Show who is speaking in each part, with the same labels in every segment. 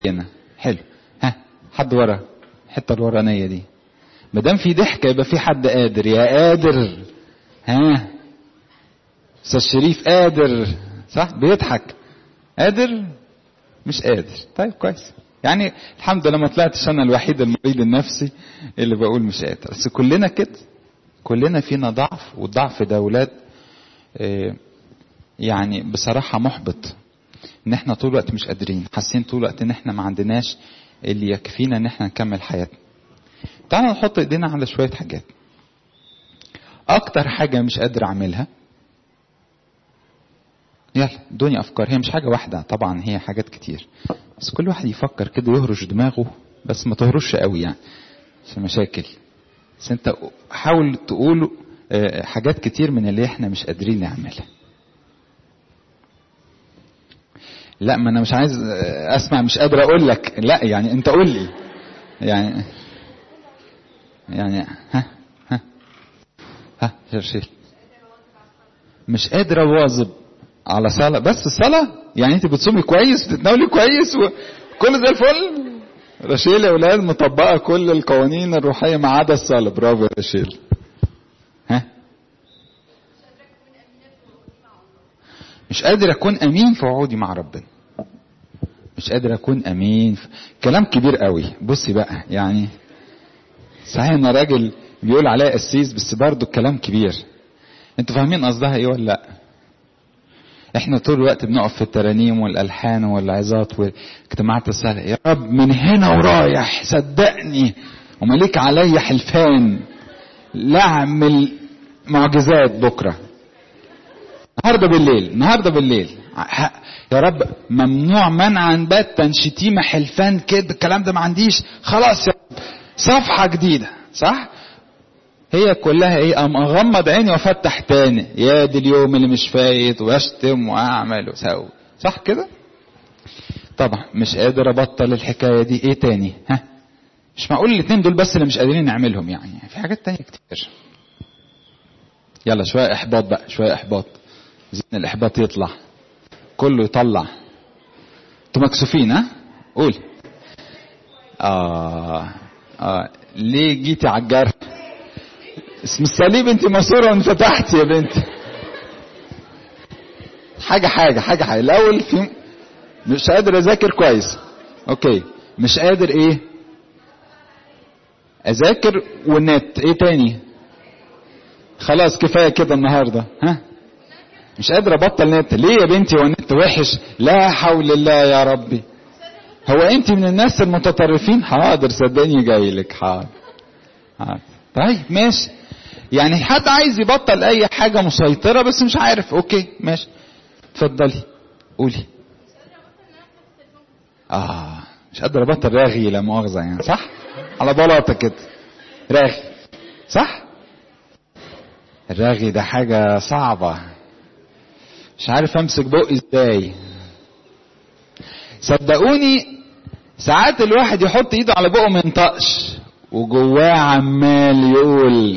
Speaker 1: هنا حلو ها حد ورا الحته الورانيه دي ما دام في ضحك يبقى في حد قادر يا قادر ها استاذ شريف قادر صح بيضحك قادر مش قادر طيب كويس يعني الحمد لله ما طلعتش انا الوحيد المريض النفسي اللي بقول مش قادر بس كلنا كده كلنا فينا ضعف والضعف ده اولاد يعني بصراحه محبط ان احنا طول الوقت مش قادرين حاسين طول الوقت ان احنا ما عندناش اللي يكفينا ان احنا نكمل حياتنا تعالوا نحط ايدينا على شويه حاجات اكتر حاجه مش قادر اعملها يلا ادوني افكار هي مش حاجه واحده طبعا هي حاجات كتير بس كل واحد يفكر كده يهرش دماغه بس ما تهرش قوي يعني عشان مشاكل بس انت حاول تقول حاجات كتير من اللي احنا مش قادرين نعملها لا ما انا مش عايز اسمع مش قادر اقول لك لا يعني انت قول لي يعني يعني ها ها ها شرشيل مش قادر اواظب على صلاة بس الصلاة يعني انت بتصومي كويس بتتناولي كويس وكل زي الفل رشيل يا اولاد مطبقة كل القوانين الروحية ما عدا الصلاة برافو يا رشيل ها مش قادر اكون امين في وعودي مع ربنا مش قادر اكون امين في... كلام كبير قوي بصي بقى يعني صحيح انا راجل بيقول عليا قسيس بس برضه الكلام كبير انتوا فاهمين قصدها ايه ولا لا احنا طول الوقت بنقف في الترانيم والالحان والعظات واجتماعات الصلاه يا رب من هنا ورايح صدقني ومليك عليا حلفان لا اعمل معجزات بكره النهارده بالليل النهارده بالليل يا رب ممنوع منعا باتا شتيمه حلفان كده الكلام ده ما عنديش خلاص يا رب صفحه جديده صح هي كلها ايه ام اغمض عيني وافتح تاني يا دي اليوم اللي مش فايت واشتم واعمل وسوي صح كده طبعا مش قادر ابطل الحكايه دي ايه تاني ها مش معقول الاثنين دول بس اللي مش قادرين نعملهم يعني في حاجات تانية كتير يلا شويه احباط بقى شويه احباط زين الاحباط يطلع كله يطلع انتوا مكسوفين ها قول اه اه ليه جيتي على الجرح اسم الصليب انت مسورة وانفتحت يا بنت حاجة حاجة حاجة حاجة الأول في مش قادر أذاكر كويس أوكي مش قادر إيه أذاكر والنت إيه تاني خلاص كفاية كده النهاردة ها مش قادر أبطل نت ليه يا بنتي هو النت وحش لا حول الله يا ربي هو أنت من الناس المتطرفين حاضر صدقني جاي لك حاضر حاضر طيب ماشي يعني حد عايز يبطل اي حاجة مسيطرة بس مش عارف اوكي ماشي اتفضلي قولي اه مش قادر ابطل راغي لا مؤاخذة يعني صح على بلاطة كده راغي صح الراغي ده حاجة صعبة مش عارف امسك بقي ازاي صدقوني ساعات الواحد يحط ايده على بقه من طقش وجواه عمال يقول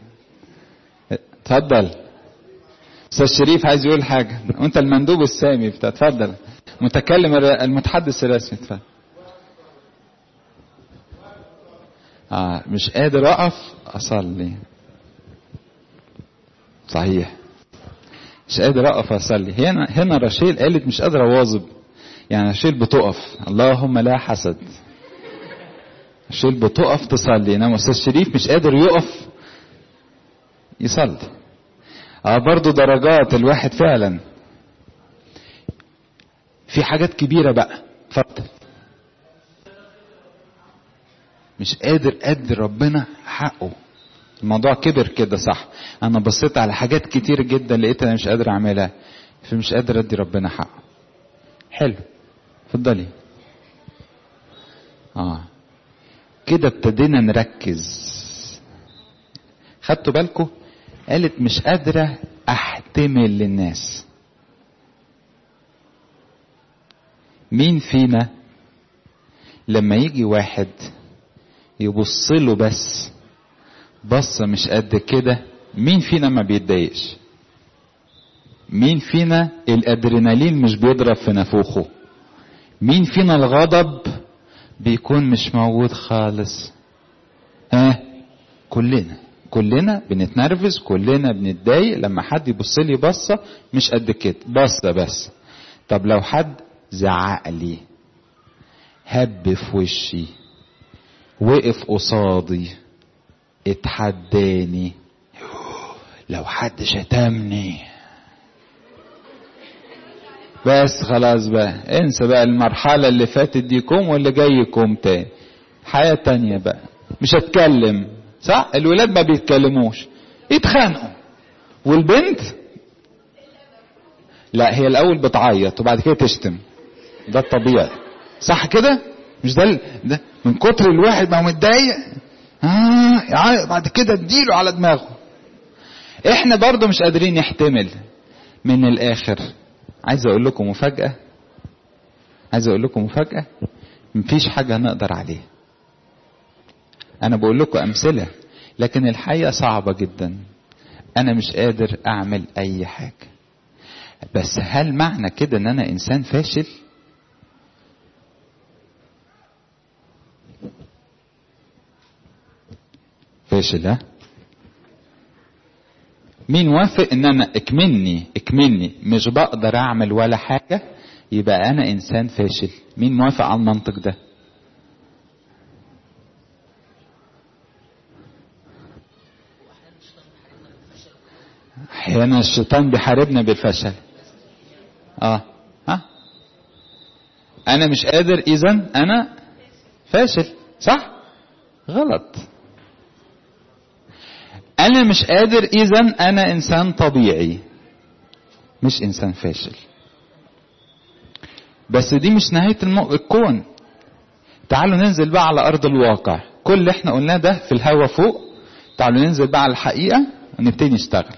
Speaker 1: اتفضل استاذ شريف عايز يقول حاجه وانت المندوب السامي بتاع اتفضل متكلم المتحدث الرسمي اتفضل اه مش قادر اقف اصلي صحيح مش قادر اقف اصلي هنا هنا رشيل قالت مش قادر اواظب يعني رشيل بتقف اللهم لا حسد رشيل بتقف تصلي انما استاذ شريف مش قادر يقف يصلي اه برضو درجات الواحد فعلا في حاجات كبيره بقى اتفضل مش قادر ادي ربنا حقه الموضوع كبر كده صح انا بصيت على حاجات كتير جدا لقيت انا مش قادر اعملها فمش قادر ادي ربنا حقه حلو اتفضلي اه كده ابتدينا نركز خدتوا بالكم قالت مش قادرة احتمل للناس مين فينا لما يجي واحد يبص له بس بصة مش قد كده مين فينا ما بيتضايقش مين فينا الادرينالين مش بيضرب في نافوخه مين فينا الغضب بيكون مش موجود خالص ها آه كلنا كلنا بنتنرفز كلنا بنتضايق لما حد يبص لي بصه مش قد كده بصه بس طب لو حد زعق لي هب في وشي وقف قصادي اتحداني لو حد شتمني بس خلاص بقى انسى بقى المرحلة اللي فاتت دي كوم واللي جاي كوم تاني حياة تانية بقى مش هتكلم صح الولاد ما بيتكلموش يتخانقوا والبنت لا هي الاول بتعيط وبعد كده تشتم ده الطبيعي صح كده مش ده, ده من كتر الواحد ما هو متضايق آه يعني بعد كده اديله على دماغه احنا برضو مش قادرين نحتمل من الاخر عايز اقول لكم مفاجأة عايز اقول لكم مفاجأة مفيش حاجة نقدر عليها انا بقول لكم امثلة لكن الحقيقة صعبة جدا انا مش قادر اعمل اي حاجة بس هل معنى كده ان انا انسان فاشل فاشل ها مين وافق ان انا اكملني اكملني مش بقدر اعمل ولا حاجة يبقى انا انسان فاشل مين موافق على المنطق ده احيانا الشيطان بيحاربنا بالفشل اه ها انا مش قادر اذا انا فاشل صح غلط انا مش قادر اذا انا انسان طبيعي مش انسان فاشل بس دي مش نهاية المو... الكون تعالوا ننزل بقى على ارض الواقع كل اللي احنا قلناه ده في الهوا فوق تعالوا ننزل بقى على الحقيقة ونبتدي نشتغل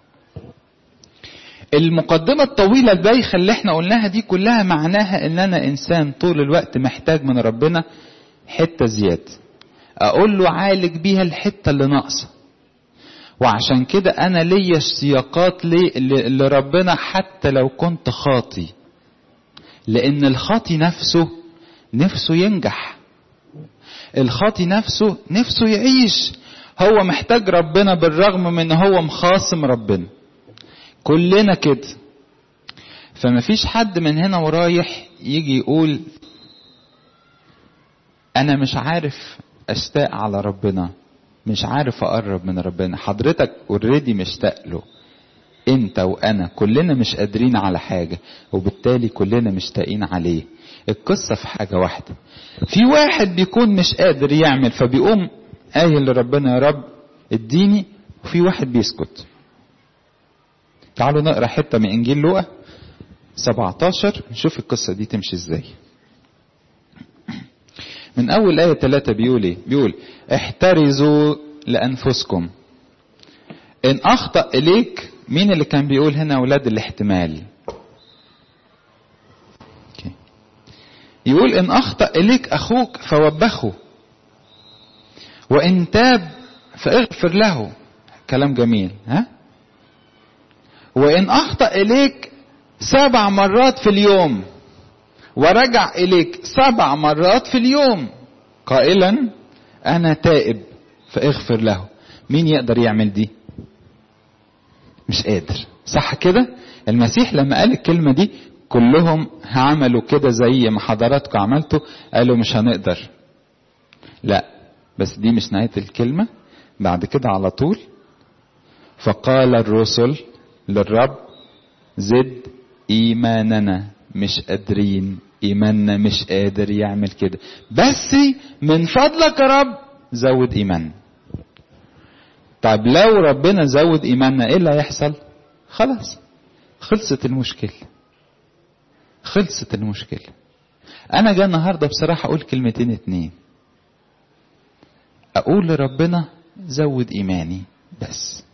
Speaker 1: المقدمة الطويلة البايخة اللي احنا قلناها دي كلها معناها ان انا انسان طول الوقت محتاج من ربنا حتة زيادة اقول له عالج بيها الحتة اللي ناقصة وعشان كده انا ليا سياقات لربنا حتى لو كنت خاطي لان الخاطي نفسه نفسه ينجح الخاطي نفسه نفسه يعيش هو محتاج ربنا بالرغم من هو مخاصم ربنا كلنا كده فما فيش حد من هنا ورايح يجي يقول انا مش عارف اشتاق على ربنا مش عارف اقرب من ربنا حضرتك اوريدي مشتاق له انت وانا كلنا مش قادرين على حاجة وبالتالي كلنا مشتاقين عليه القصة في حاجة واحدة في واحد بيكون مش قادر يعمل فبيقوم قايل لربنا يا رب اديني وفي واحد بيسكت تعالوا نقرا حته من انجيل لوقا 17 نشوف القصه دي تمشي ازاي من اول ايه 3 بيقول ايه بيقول احترزوا لانفسكم ان اخطا اليك مين اللي كان بيقول هنا اولاد الاحتمال okay. يقول ان اخطا اليك اخوك فوبخه وان تاب فاغفر له كلام جميل ها وإن أخطأ إليك سبع مرات في اليوم ورجع إليك سبع مرات في اليوم قائلا أنا تائب فاغفر له مين يقدر يعمل دي مش قادر صح كده المسيح لما قال الكلمة دي كلهم عملوا كده زي ما حضراتكم عملتوا قالوا مش هنقدر لا بس دي مش نهاية الكلمة بعد كده على طول فقال الرسل للرب زد ايماننا مش قادرين ايماننا مش قادر يعمل كده بس من فضلك يا رب زود ايماننا طب لو ربنا زود ايماننا ايه اللي هيحصل خلاص خلصت المشكله خلصت المشكله انا جاي النهارده بصراحه اقول كلمتين اتنين اقول لربنا زود ايماني بس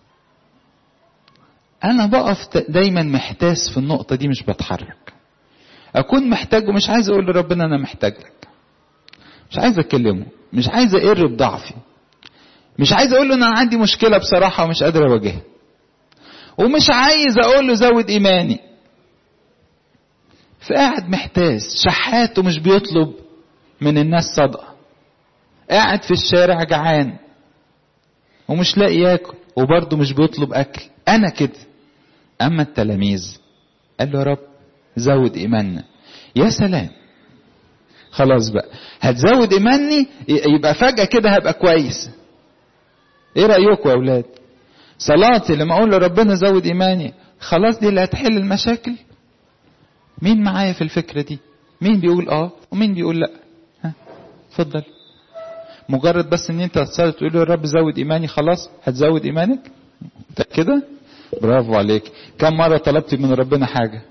Speaker 1: انا بقف دايما محتاس في النقطه دي مش بتحرك اكون محتاج ومش عايز اقول لربنا انا محتاج لك مش عايز اكلمه مش عايز اقر بضعفي مش عايز اقول له انا عندي مشكله بصراحه ومش قادر اواجهها ومش عايز اقول له زود ايماني فقاعد محتاس شحات ومش بيطلب من الناس صدقة قاعد في الشارع جعان ومش لاقي ياكل وبرضه مش بيطلب أكل أنا كده أما التلاميذ قال له يا رب زود إيماننا يا سلام خلاص بقى هتزود إيماني يبقى فجأة كده هبقى كويس إيه رأيكم يا أولاد صلاتي لما أقول لربنا زود إيماني خلاص دي اللي هتحل المشاكل مين معايا في الفكرة دي مين بيقول اه ومين بيقول لا ها اتفضل مجرد بس ان انت تصلي تقول يا رب زود ايماني خلاص هتزود ايمانك كده برافو عليك كم مرة طلبت من ربنا حاجة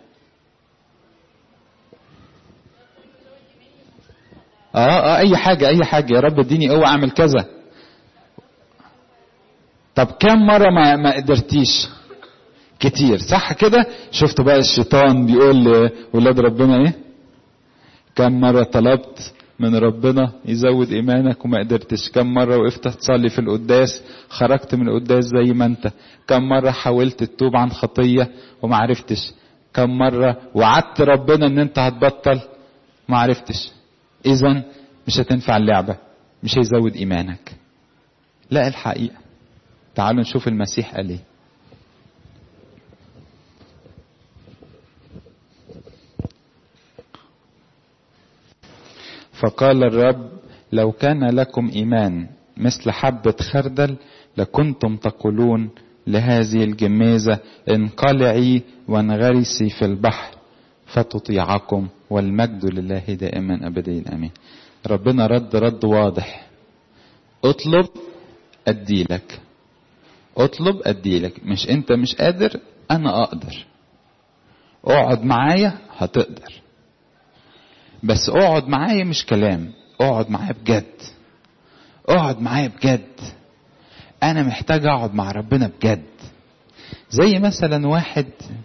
Speaker 1: اه اه اي حاجة اي حاجة يا رب اديني قوة اعمل كذا طب كم مرة ما, ما قدرتيش كتير صح كده شفتوا بقى الشيطان بيقول لولاد ربنا ايه كم مرة طلبت من ربنا يزود ايمانك وما قدرتش كم مرة وقفت تصلي في القداس خرجت من القداس زي ما انت كم مرة حاولت تتوب عن خطية وما عرفتش كم مرة وعدت ربنا ان انت هتبطل ما عرفتش اذا مش هتنفع اللعبة مش هيزود ايمانك لا الحقيقة تعالوا نشوف المسيح قال ايه فقال الرب لو كان لكم ايمان مثل حبه خردل لكنتم تقولون لهذه الجميزه انقلعي وانغرسي في البحر فتطيعكم والمجد لله دائما ابديا امين ربنا رد رد واضح اطلب اديلك اطلب اديلك مش انت مش قادر انا اقدر اقعد معايا هتقدر بس اقعد معايا مش كلام اقعد معايا بجد اقعد معايا بجد انا محتاج اقعد مع ربنا بجد زي مثلا واحد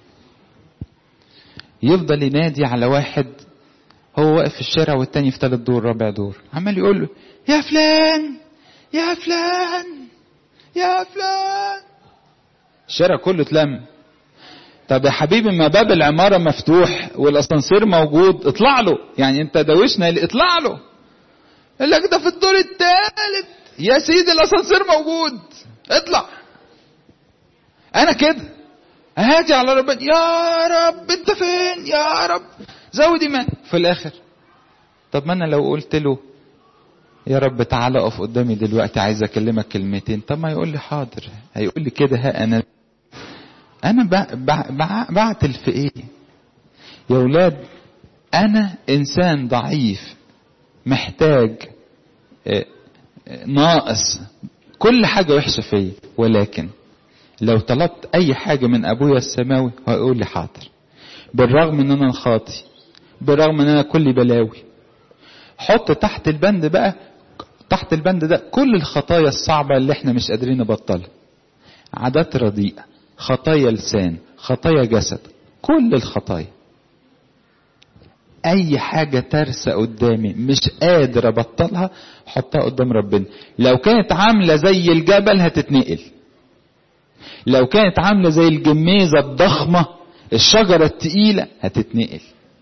Speaker 1: يفضل ينادي على واحد هو واقف في الشارع والتاني في تالت دور رابع دور عمال يقول له يا فلان يا فلان يا فلان الشارع كله اتلم طب يا حبيبي ما باب العمارة مفتوح والاسانسير موجود اطلع له يعني انت دوشنا اطلع له يقول لك ده في الدور الثالث يا سيدي الاسانسير موجود اطلع انا كده هاجي على ربنا يا رب انت فين يا رب زود ايمان في الاخر طب ما انا لو قلت له يا رب تعالى اقف قدامي دلوقتي عايز اكلمك كلمتين طب ما يقول لي حاضر هيقول لي كده ها انا انا بعتل في ايه يا ولاد انا انسان ضعيف محتاج ناقص كل حاجة وحشة فيا ولكن لو طلبت اي حاجة من ابويا السماوي هيقول لي حاضر بالرغم ان انا خاطي بالرغم ان انا كل بلاوي حط تحت البند بقى تحت البند ده كل الخطايا الصعبة اللي احنا مش قادرين نبطلها عادات رديئة خطايا لسان خطايا جسد كل الخطايا اي حاجة ترسى قدامي مش قادر ابطلها حطها قدام ربنا لو كانت عاملة زي الجبل هتتنقل لو كانت عاملة زي الجميزة الضخمة الشجرة التقيلة هتتنقل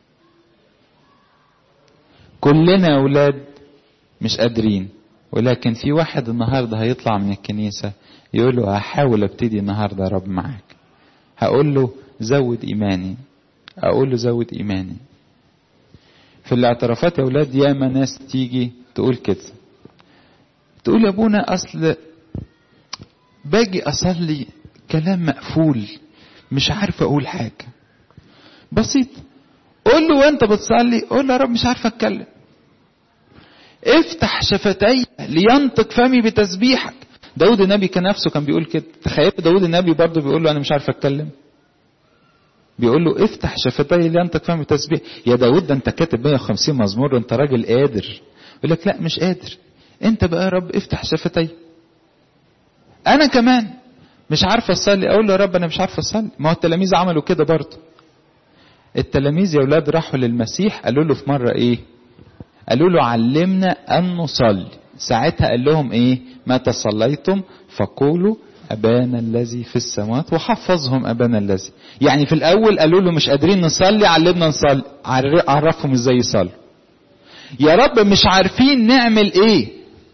Speaker 1: كلنا يا ولاد مش قادرين ولكن في واحد النهارده هيطلع من الكنيسة يقول له هحاول ابتدي النهارده يا رب معاك هقول له زود ايماني اقول له زود ايماني في الاعترافات يا ولاد ياما ناس تيجي تقول كده تقول يا ابونا اصل باجي اصلي كلام مقفول مش عارف اقول حاجه بسيط قول له وانت بتصلي قول له يا رب مش عارف اتكلم افتح شفتي لينطق فمي بتسبيحك داود النبي كان نفسه كان بيقول كده تخيل داود النبي برضه بيقول له انا مش عارف اتكلم بيقول له افتح شفتي لينطق فمي بتسبيح يا داود ده انت كاتب 150 مزمور انت راجل قادر يقول لك لا مش قادر انت بقى يا رب افتح شفتي انا كمان مش عارف اصلي اقول له يا رب انا مش عارف اصلي ما هو التلاميذ عملوا كده برضه التلاميذ يا اولاد راحوا للمسيح قالوا له في مره ايه قالوا له علمنا ان نصلي ساعتها قال لهم ايه متى صليتم فقولوا أبانا الذي في السماوات وحفظهم أبانا الذي يعني في الأول قالوا له مش قادرين نصلي علمنا نصلي عرفهم ازاي يصلوا يا رب مش عارفين نعمل ايه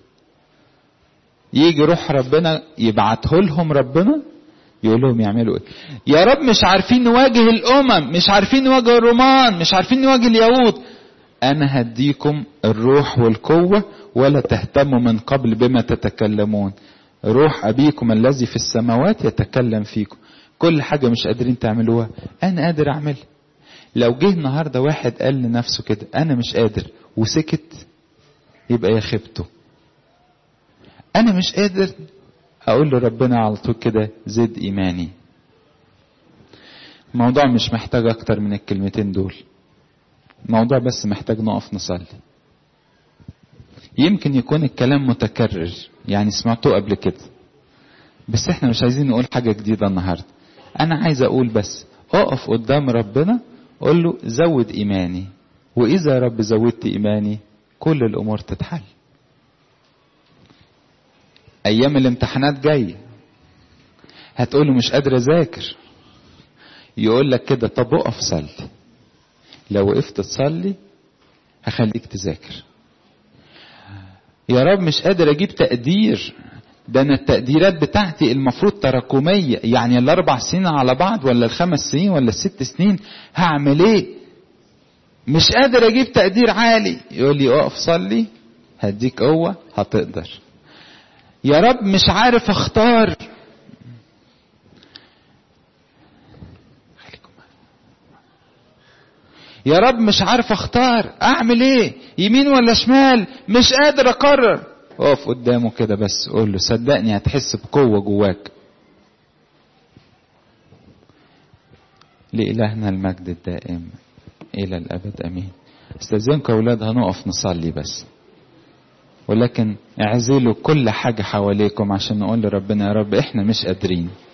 Speaker 1: يجي روح ربنا يبعته لهم ربنا يقول لهم يعملوا ايه يا رب مش عارفين نواجه الامم مش عارفين نواجه الرومان مش عارفين نواجه اليهود انا هديكم الروح والقوه ولا تهتموا من قبل بما تتكلمون روح ابيكم الذي في السماوات يتكلم فيكم كل حاجه مش قادرين تعملوها انا قادر اعملها لو جه النهارده واحد قال لنفسه كده انا مش قادر وسكت يبقى يا خيبته انا مش قادر اقول لربنا على طول كده زد ايماني الموضوع مش محتاج اكتر من الكلمتين دول الموضوع بس محتاج نقف نصلي يمكن يكون الكلام متكرر يعني سمعتوه قبل كده بس احنا مش عايزين نقول حاجة جديدة النهاردة انا عايز اقول بس اقف قدام ربنا قول له زود ايماني واذا يا رب زودت ايماني كل الامور تتحل ايام الامتحانات جايه هتقول له مش قادر اذاكر يقول لك كده طب اقف صلي لو وقفت تصلي هخليك تذاكر يا رب مش قادر اجيب تقدير ده انا التقديرات بتاعتي المفروض تراكميه يعني الاربع سنين على بعض ولا الخمس سنين ولا الست سنين هعمل ايه مش قادر اجيب تقدير عالي يقول لي اقف صلي هديك قوه هتقدر يا رب مش عارف اختار يا رب مش عارف اختار اعمل ايه يمين ولا شمال مش قادر اقرر اقف قدامه كده بس قول له صدقني هتحس بقوة جواك لإلهنا المجد الدائم إلى الأبد أمين استاذنكم يا أولاد هنقف نصلي بس ولكن اعزلوا كل حاجة حواليكم عشان نقول لربنا يا رب احنا مش قادرين